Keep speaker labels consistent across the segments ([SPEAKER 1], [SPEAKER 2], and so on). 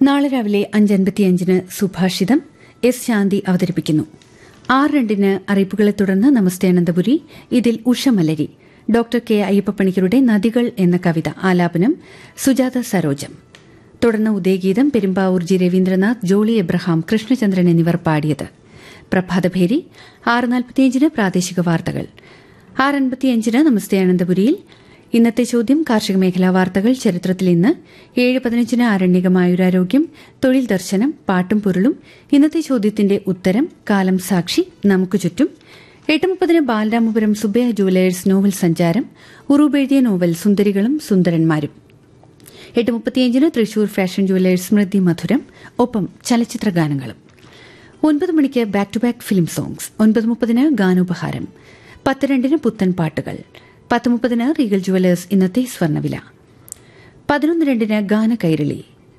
[SPEAKER 1] നാളെ രാവിലെ അഞ്ചൻപത്തിയഞ്ചിന് സുഭാഷിതം എസ് ശാന്തി അവതരിപ്പിക്കുന്നു ആറ് രണ്ടിന് അറിയിപ്പുകളെ തുടർന്ന് നമസ്തേ അനന്തപുരി ഇതിൽ ഉഷമലരി ഡോക്ടർ കെ അയ്യപ്പപ്പണിക്കരുടെ നദികൾ എന്ന കവിത ആലാപനം സുജാത സരോജം തുടർന്ന് ഉദയഗീതം പെരുമ്പാവൂർ ജി രവീന്ദ്രനാഥ് ജോളി എബ്രഹാം കൃഷ്ണചന്ദ്രൻ എന്നിവർ പാടിയത് പ്രഭാതഭേരി ആറ് നാൽപ്പത്തിയഞ്ചിന് പ്രാദേശിക വാർത്തകൾ ആറ് അൻപത്തിയഞ്ചിന് നമസ്തേ അനന്തപുരിയിൽ ഇന്നത്തെ ചോദ്യം കാർഷിക മേഖലാ വാർത്തകൾ ചരിത്രത്തിൽ ഇന്ന് ഏഴ് പതിനഞ്ചിന് ആരണ്യകമായുരാരോഗ്യം തൊഴിൽ ദർശനം പാട്ടും പൊരുളും ഇന്നത്തെ ചോദ്യത്തിന്റെ ഉത്തരം കാലം സാക്ഷി നമുക്ക് ചുറ്റും എട്ട് മുപ്പതിന് ബാലരാമപുരം സുബയ ജുവലേഴ്സ് നോവൽ സഞ്ചാരം ഉറൂബെഴുതിയ നോവൽ സുന്ദരികളും സുന്ദരന്മാരും എട്ട് മുപ്പത്തിയഞ്ചിന് തൃശൂർ ഫാഷൻ ജുവലേഴ്സ് സ്മൃതി മധുരം ഒപ്പം ചലച്ചിത്ര ഗാനങ്ങളും ഒൻപത് മണിക്ക് back to back film songs ഒൻപത് മുപ്പതിന് ഗാനോപഹാരം പത്ത് രണ്ടിന് പുത്തൻ പാട്ടുകൾ പത്ത് മുപ്പതിന് റീഗൽ ജുവലേഴ്സ് ഇന്നത്തെ സ്വർണ്ണവില പതിനൊന്ന് രണ്ടിന് ഗാന കൈരളി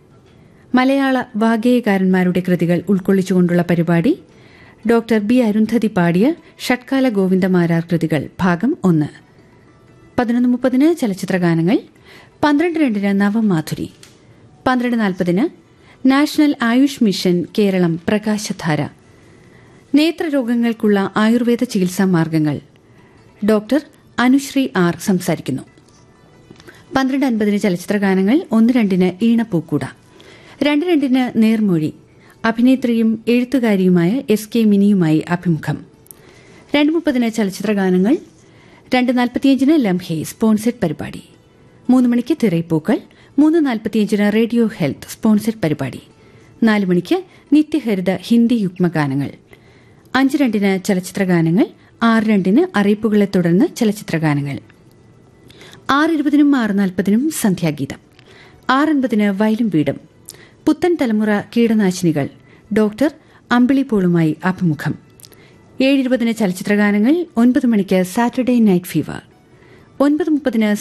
[SPEAKER 1] മലയാള വാഗേയകാരന്മാരുടെ കൃതികൾ ഉൾക്കൊള്ളിച്ചുകൊണ്ടുള്ള പരിപാടി ഡോക്ടർ ബി അരുന്ധതി പാടിയ ഷട്കാല ഗോവിന്ദമാരാർ കൃതികൾ ഭാഗം ഒന്ന് പതിനൊന്ന് മുപ്പതിന് ചലച്ചിത്ര ഗാനങ്ങൾ പന്ത്രണ്ട് രണ്ടിന് നവമാധുരി പന്ത്രണ്ട് നാൽപ്പതിന് നാഷണൽ ആയുഷ് മിഷൻ കേരളം പ്രകാശധാര നേത്രരോഗങ്ങൾക്കുള്ള ആയുർവേദ ചികിത്സാ മാർഗങ്ങൾ ഡോക്ടർ അനുശ്രീ ആർ സംസാരിക്കുന്നു പന്ത്രണ്ട് അൻപതിന് ചലച്ചിത്ര ഗാനങ്ങൾ ഒന്ന് രണ്ടിന് ഈണപ്പൂക്കൂട രണ്ട് രണ്ടിന് നേർമൊഴി അഭിനേത്രിയും എഴുത്തുകാരിയുമായ എസ് കെ മിനിയുമായി അഭിമുഖം രണ്ട് മുപ്പതിന് ചലച്ചിത്ര ഗാനങ്ങൾ രണ്ട് നാൽപ്പത്തിയഞ്ചിന് ലംഹെ സ്പോൺസർഡ് പരിപാടി മൂന്ന് മണിക്ക് തിറൈപ്പൂക്കൾ മൂന്ന് നാൽപ്പത്തിയഞ്ചിന് റേഡിയോ ഹെൽത്ത് സ്പോൺസർഡ് പരിപാടി നാല് മണിക്ക് നിത്യഹരിത ഹിന്ദി യുഗ്മഗാനങ്ങൾ അഞ്ച് രണ്ടിന് ചലച്ചിത്ര ഗാനങ്ങൾ ആറ് രണ്ടിന് അറിയിപ്പുകളെ തുടർന്ന് ചലച്ചിത്ര ഗാനങ്ങൾ ആറ് ഇരുപതിനും ആറ് നാൽപ്പതിനും സന്ധ്യാഗീതം ആറൻപതിന് വയലും വീടും പുത്തൻ തലമുറ കീടനാശിനികൾ ഡോക്ടർ അമ്പിളി പോളുമായി അഭിമുഖം ഏഴിരുപതിന് ചലച്ചിത്ര ഗാനങ്ങൾ ഒൻപത് മണിക്ക് സാറ്റർഡേ നൈറ്റ് ഫീവർ ഒൻപത് മുപ്പതിന്